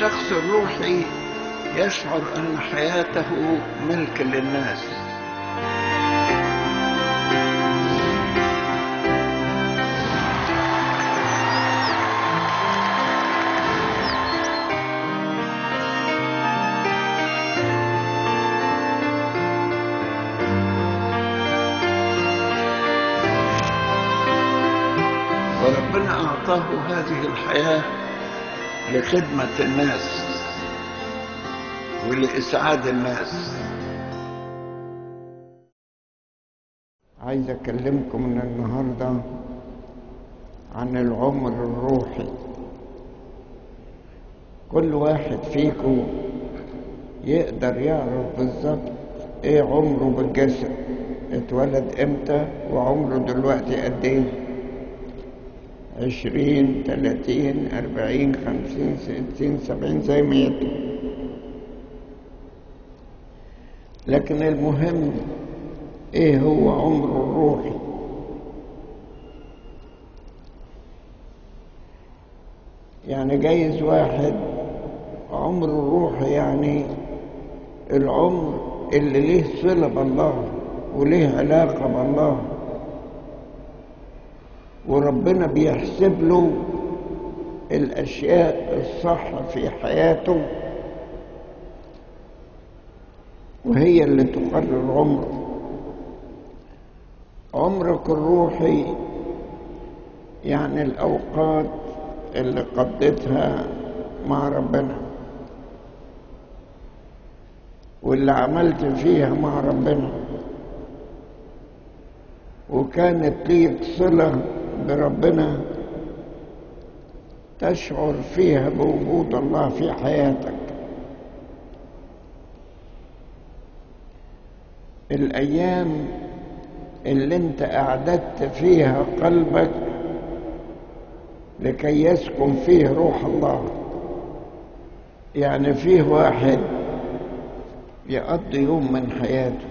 الشخص الروحي يشعر أن حياته ملك للناس وربنا أعطاه هذه الحياة لخدمة الناس ولإسعاد الناس عايز أكلمكم من النهاردة عن العمر الروحي كل واحد فيكم يقدر يعرف بالظبط ايه عمره بالجسد اتولد امتى وعمره دلوقتي قد ايه عشرين تلاتين أربعين خمسين ستين سبعين زي ما يطلع لكن المهم ايه هو عمره الروحي يعني جايز واحد عمره الروحي يعني العمر اللي ليه صلة بالله وليه علاقة بالله وربنا بيحسب له الأشياء الصح في حياته وهي اللي تقرر عمره عمرك الروحي يعني الأوقات اللي قضيتها مع ربنا واللي عملت فيها مع ربنا وكانت ليك صلة بربنا تشعر فيها بوجود الله في حياتك الأيام اللي انت أعددت فيها قلبك لكي يسكن فيه روح الله يعني فيه واحد يقضي يوم من حياته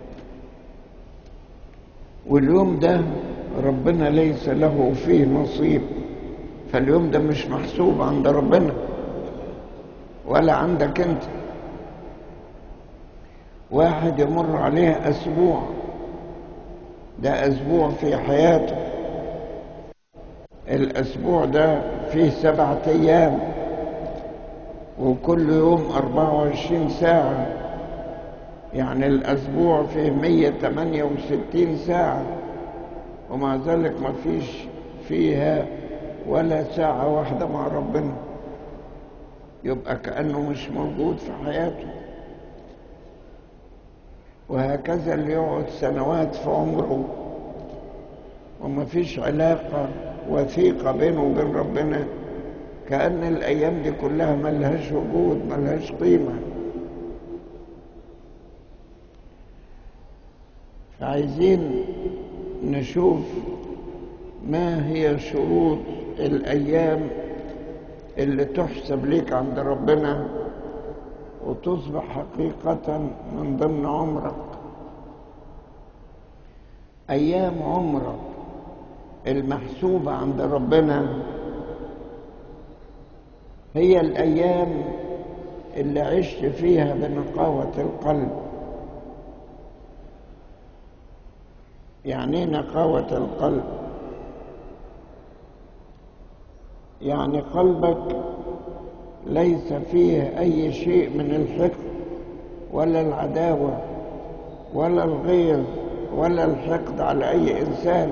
واليوم ده ربنا ليس له فيه نصيب فاليوم ده مش محسوب عند ربنا ولا عندك انت واحد يمر عليه اسبوع ده اسبوع في حياته الاسبوع ده فيه سبعة ايام وكل يوم اربعة وعشرين ساعة يعني الاسبوع فيه مية تمانية وستين ساعة ومع ذلك ما فيش فيها ولا ساعة واحدة مع ربنا يبقى كأنه مش موجود في حياته وهكذا اللي يقعد سنوات في عمره وما فيش علاقة وثيقة بينه وبين ربنا كأن الأيام دي كلها ملهاش وجود ملهاش قيمة عايزين نشوف ما هي شروط الأيام اللي تحسب ليك عند ربنا وتصبح حقيقة من ضمن عمرك أيام عمرك المحسوبة عند ربنا هي الأيام اللي عشت فيها بنقاوة القلب يعني نقاوة القلب يعني قلبك ليس فيه أي شيء من الحقد ولا العداوة ولا الغيظ ولا الحقد على أي إنسان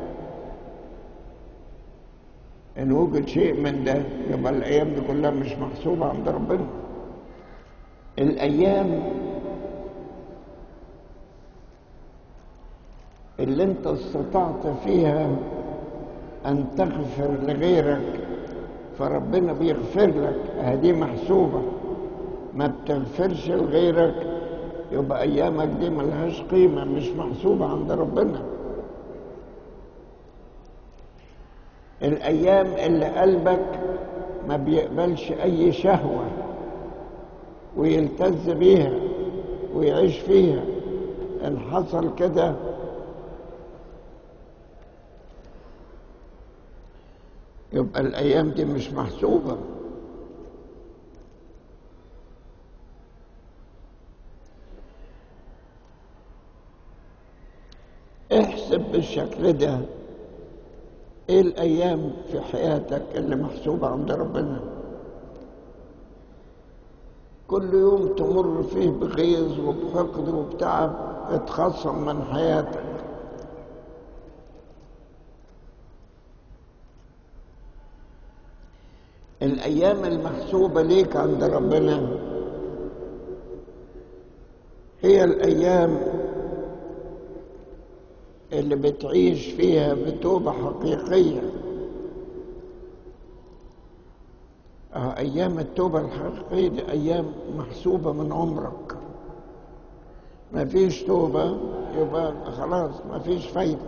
إن وجد شيء من ده يبقى الأيام دي كلها مش محسوبة عند ربنا الأيام اللي انت استطعت فيها أن تغفر لغيرك فربنا بيغفر لك هذه محسوبة ما بتغفرش لغيرك يبقى أيامك دي ملهاش قيمة مش محسوبة عند ربنا الأيام اللي قلبك ما بيقبلش أي شهوة ويلتز بيها ويعيش فيها إن حصل كده يبقى الأيام دي مش محسوبة احسب بالشكل ده ايه الايام في حياتك اللي محسوبة عند ربنا كل يوم تمر فيه بغيظ وبحقد وبتعب اتخصم من حياتك الايام المحسوبة ليك عند ربنا هي الايام اللي بتعيش فيها بتوبة حقيقية آه أيام التوبة الحقيقية دي أيام محسوبة من عمرك ما فيش توبة يبقى خلاص ما فيش فايدة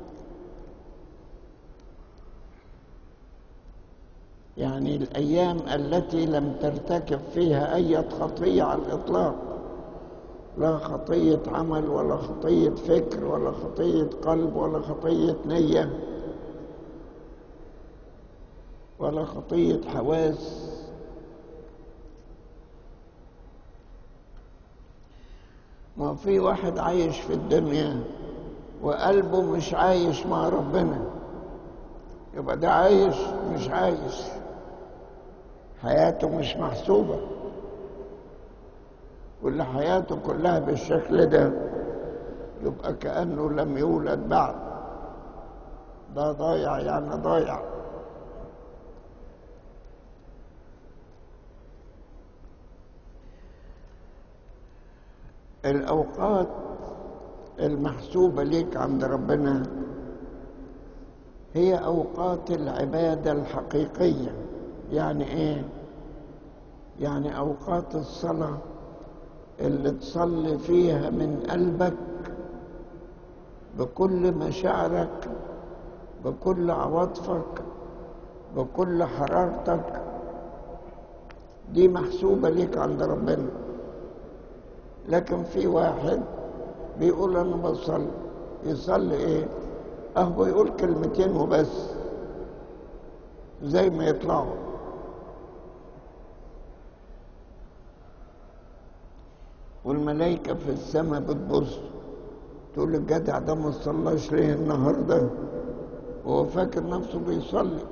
يعني الأيام التي لم ترتكب فيها أي خطية على الإطلاق لا خطية عمل ولا خطية فكر ولا خطية قلب ولا خطية نية ولا خطية حواس ما في واحد عايش في الدنيا وقلبه مش عايش مع ربنا يبقى ده عايش مش عايش حياته مش محسوبه واللي حياته كلها بالشكل ده يبقى كأنه لم يولد بعد ده ضايع يعني ضايع الأوقات المحسوبة ليك عند ربنا هي أوقات العبادة الحقيقية يعني إيه؟ يعني أوقات الصلاة اللي تصلي فيها من قلبك بكل مشاعرك بكل عواطفك بكل حرارتك دي محسوبة ليك عند ربنا لكن في واحد بيقول أنا بصلي يصلي إيه؟ أهو يقول كلمتين وبس زي ما يطلعوا والملائكة في السماء بتبص تقول الجدع ده ما صلاش ليه النهارده وهو فاكر نفسه بيصلي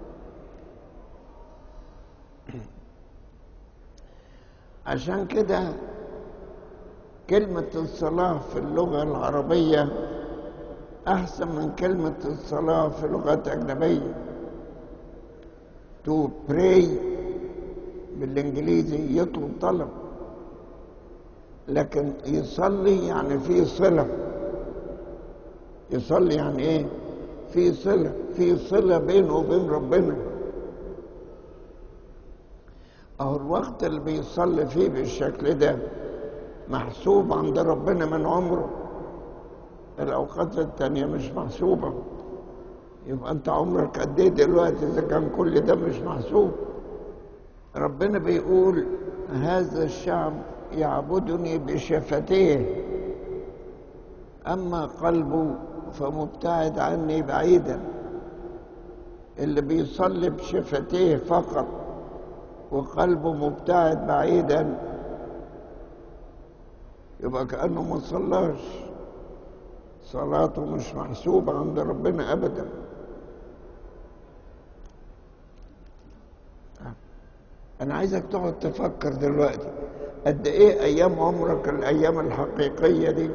عشان كده كلمة الصلاة في اللغة العربية أحسن من كلمة الصلاة في لغات أجنبية to pray بالإنجليزي يطلب طلب لكن يصلي يعني في صلة يصلي يعني ايه في صلة في صلة بينه وبين ربنا أو الوقت اللي بيصلي فيه بالشكل ده محسوب عند ربنا من عمره الأوقات التانية مش محسوبة يبقى أنت عمرك قد إيه دلوقتي إذا كان كل ده مش محسوب ربنا بيقول هذا الشعب يعبدني بشفتيه أما قلبه فمبتعد عني بعيدا اللي بيصلي بشفتيه فقط وقلبه مبتعد بعيدا يبقى كأنه ما صلاش صلاته مش محسوبة عند ربنا أبدا أنا عايزك تقعد تفكر دلوقتي قد إيه أيام عمرك الأيام الحقيقية دي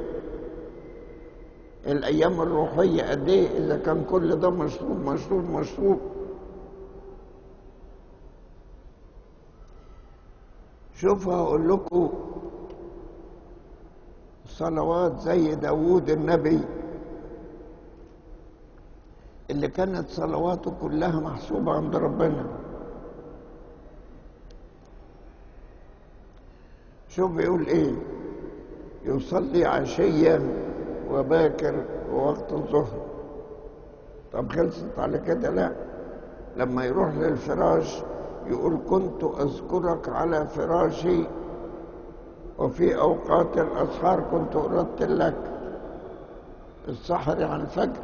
الأيام الروحية قد إيه إذا كان كل ده مشروب مشروب مشروب شوف هقول لكم صلوات زي داوود النبي اللي كانت صلواته كلها محسوبة عند ربنا شوف بيقول ايه يصلي عشيا وباكر ووقت الظهر طب خلصت على كده لا لما يروح للفراش يقول كنت اذكرك على فراشي وفي اوقات الاسحار كنت ارتل لك السحر على الفجر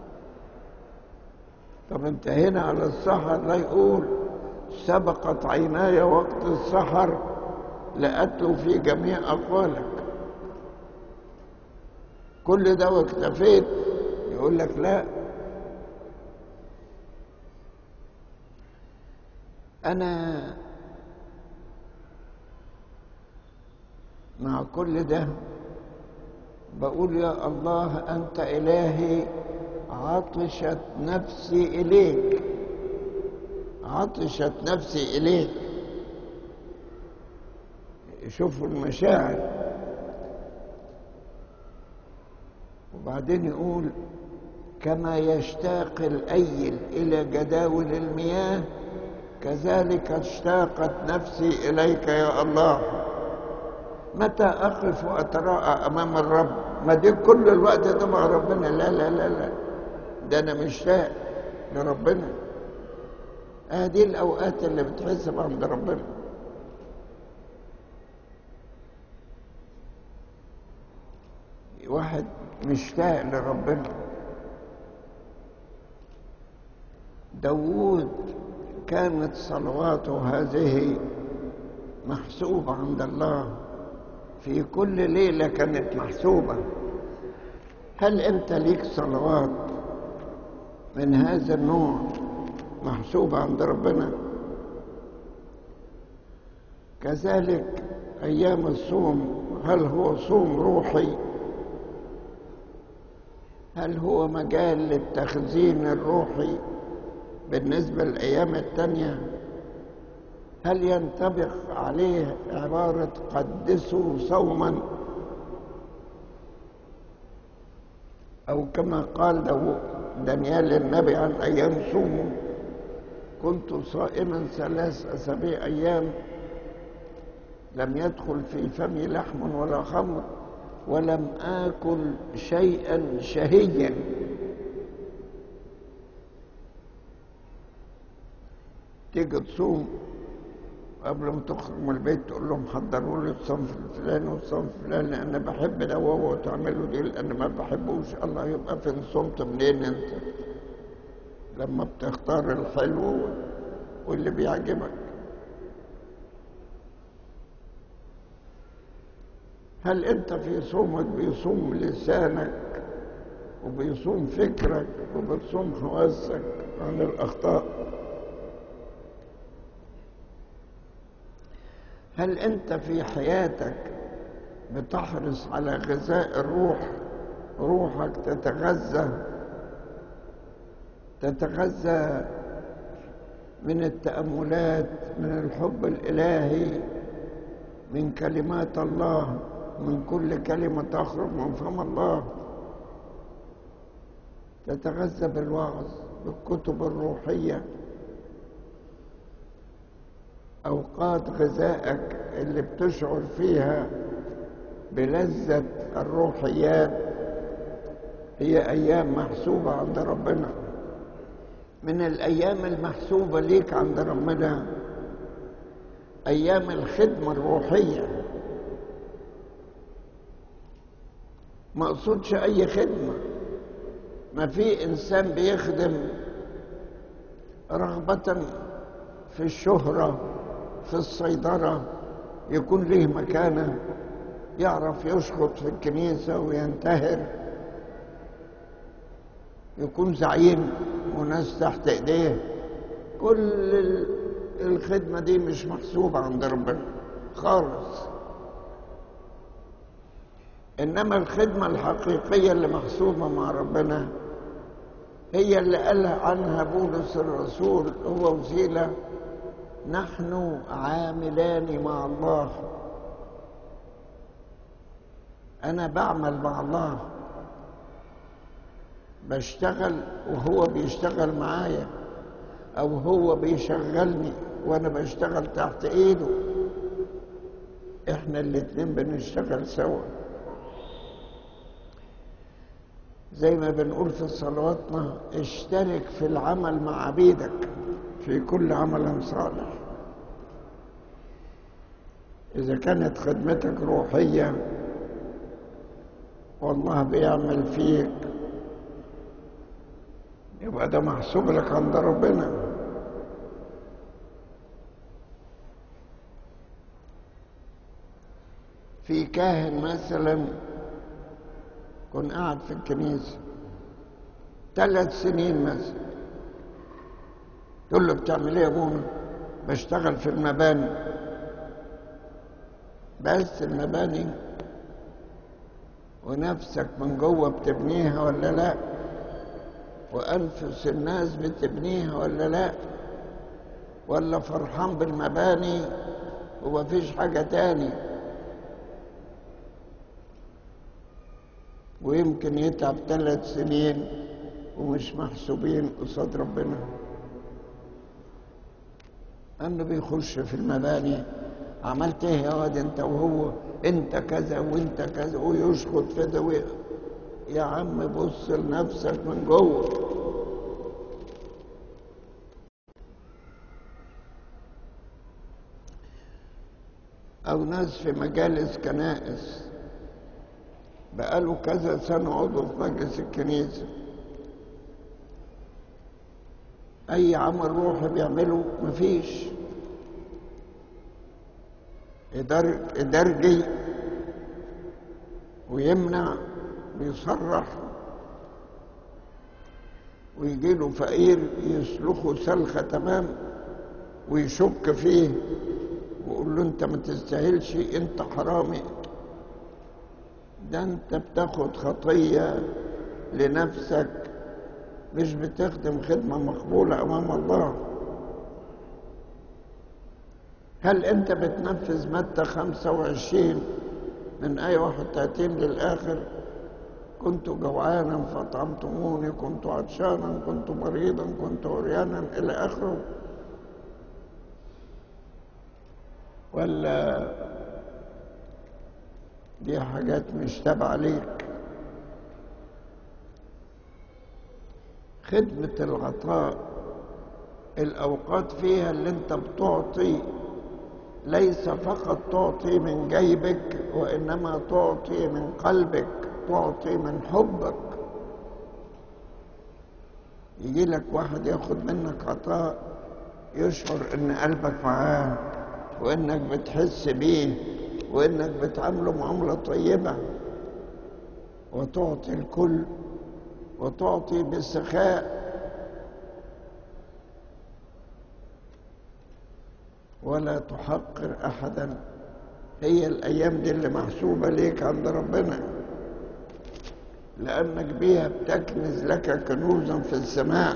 طب انت هنا على السحر لا يقول سبقت عيناي وقت السحر لأتلو في جميع أقوالك كل ده واكتفيت يقول لك لا انا مع كل ده بقول يا الله انت الهي عطشت نفسي اليك عطشت نفسي اليك شوفوا المشاعر وبعدين يقول كما يشتاق الايل الى جداول المياه كذلك اشتاقت نفسي اليك يا الله متى اقف واتراءى امام الرب ما دي كل الوقت ده مع ربنا لا لا لا لا ده انا مشتاق لربنا هذه الاوقات اللي بتحسب عند ربنا واحد مشتاق لربنا داوود كانت صلواته هذه محسوبة عند الله في كل ليلة كانت محسوبة هل أنت ليك صلوات من هذا النوع محسوبة عند ربنا كذلك أيام الصوم هل هو صوم روحي هل هو مجال للتخزين الروحي بالنسبة للأيام التانية هل ينطبق عليه عبارة قدسوا صوما أو كما قال دانيال النبي عن أيام صومه كنت صائما ثلاث أسابيع أيام لم يدخل في فمي لحم ولا خمر ولم آكل شيئا شهيا تيجي تصوم قبل ما تخرج من البيت تقول لهم حضروا لي الصنف الفلاني والصنف الفلاني لان بحب ده وهو تعملوا دي لان ما بحبوش الله يبقى فين صمت منين انت لما بتختار الحلو واللي بيعجبك هل انت في صومك بيصوم لسانك وبيصوم فكرك وبتصوم حواسك عن الاخطاء هل انت في حياتك بتحرص على غذاء الروح روحك تتغذى تتغذى من التاملات من الحب الالهي من كلمات الله من كل كلمه تخرج من فم الله تتغذى بالوعظ بالكتب الروحيه أوقات غذائك اللي بتشعر فيها بلذة الروحيات هي أيام محسوبة عند ربنا من الأيام المحسوبة ليك عند ربنا أيام الخدمة الروحية ما أقصدش أي خدمة ما في إنسان بيخدم رغبة في الشهرة في الصيدرة يكون له مكانة يعرف يشخط في الكنيسة وينتهر يكون زعيم وناس تحت ايديه كل الخدمة دي مش محسوبة عند ربنا خالص إنما الخدمة الحقيقية اللي محسوبة مع ربنا هي اللي قال عنها بولس الرسول هو وسيله نحن عاملان مع الله انا بعمل مع الله بشتغل وهو بيشتغل معايا او هو بيشغلني وانا بشتغل تحت ايده احنا الاتنين بنشتغل سوا زي ما بنقول في صلواتنا اشترك في العمل مع عبيدك في كل عمل صالح إذا كانت خدمتك روحية والله بيعمل فيك يبقى ده محسوب لك عند ربنا في كاهن مثلا كن قاعد في الكنيسة ثلاث سنين مثلا تقول له بتعمل ايه يا ابونا بشتغل في المباني بس المباني ونفسك من جوه بتبنيها ولا لا وانفس الناس بتبنيها ولا لا ولا فرحان بالمباني ومفيش حاجه تاني ويمكن يتعب ثلاث سنين ومش محسوبين قصاد ربنا انه بيخش في المباني عملت ايه يا واد انت وهو انت كذا وانت كذا ويشخط في ده وي- يا عم بص لنفسك من جوه او ناس في مجالس كنائس بقاله كذا سنة عضو في مجلس الكنيسة أي عمل روحي بيعمله مفيش يدر- يدرجي ويمنع ويصرح ويجي له فقير يسلخه سلخة تمام ويشك فيه ويقول له انت ما تستاهلش انت حرامي ده انت بتاخد خطية لنفسك مش بتخدم خدمة مقبولة أمام الله هل أنت بتنفذ متى 25 من آية 31 للآخر كنت جوعانا فأطعمتموني كنت عطشانا كنت مريضا كنت عريانا إلى آخره ولا دي حاجات مش تابعة ليك خدمة العطاء الأوقات فيها اللي أنت بتعطي ليس فقط تعطي من جيبك وإنما تعطي من قلبك تعطي من حبك يجي لك واحد ياخد منك عطاء يشعر ان قلبك معاه وانك بتحس بيه وانك بتعامله معاملة طيبة وتعطي الكل وتعطي بالسخاء ولا تحقر احدا هي الايام دي اللي محسوبه ليك عند ربنا لانك بيها بتكنز لك كنوزا في السماء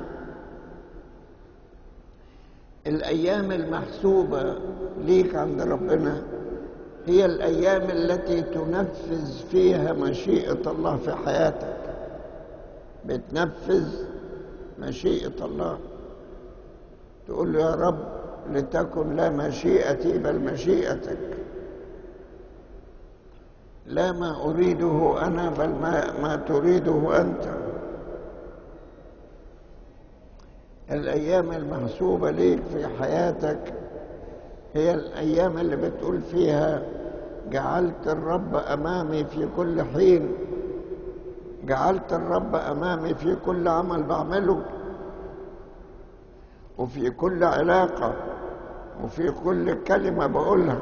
الايام المحسوبه ليك عند ربنا هي الايام التي تنفذ فيها مشيئه الله في حياتك بتنفذ مشيئه الله تقول له يا رب لتكن لا مشيئتي بل مشيئتك لا ما أريده أنا بل ما, ما تريده أنت الأيام المحسوبة ليك في حياتك هي الأيام اللي بتقول فيها جعلت الرب أمامي في كل حين جعلت الرب أمامي في كل عمل بعمله وفي كل علاقة وفي كل كلمة بقولها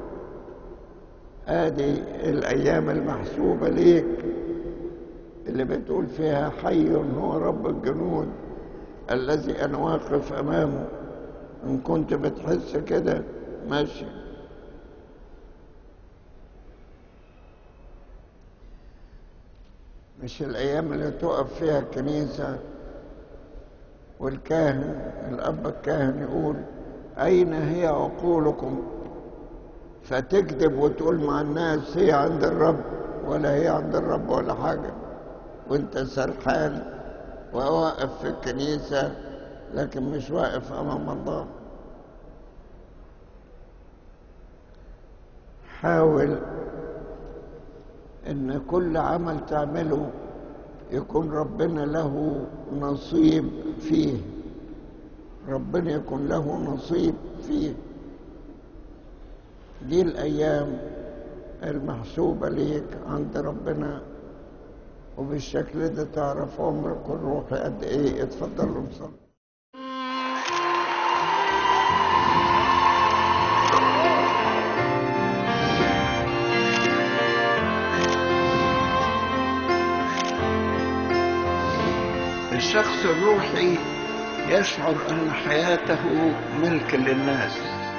ادي الايام المحسوبه ليك اللي بتقول فيها حي هو رب الجنود الذي انا واقف امامه ان كنت بتحس كده ماشي مش الايام اللي تقف فيها الكنيسه والكاهن الاب الكاهن يقول اين هي عقولكم فتكذب وتقول مع الناس هي عند الرب ولا هي عند الرب ولا حاجة وانت سرحان وواقف في الكنيسة لكن مش واقف أمام الله حاول ان كل عمل تعمله يكون ربنا له نصيب فيه ربنا يكون له نصيب فيه دي الأيام المحسوبة ليك عند ربنا وبالشكل ده تعرف عمرك والروح قد ايه اتفضلوا نصلي الشخص الروحي يشعر أن حياته ملك للناس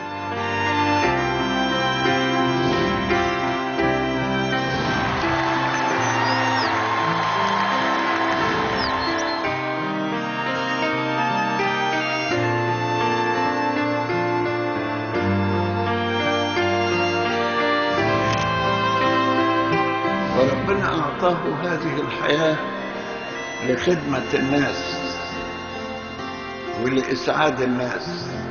وربنا أعطاه هذه الحياة لخدمة الناس ولإسعاد الناس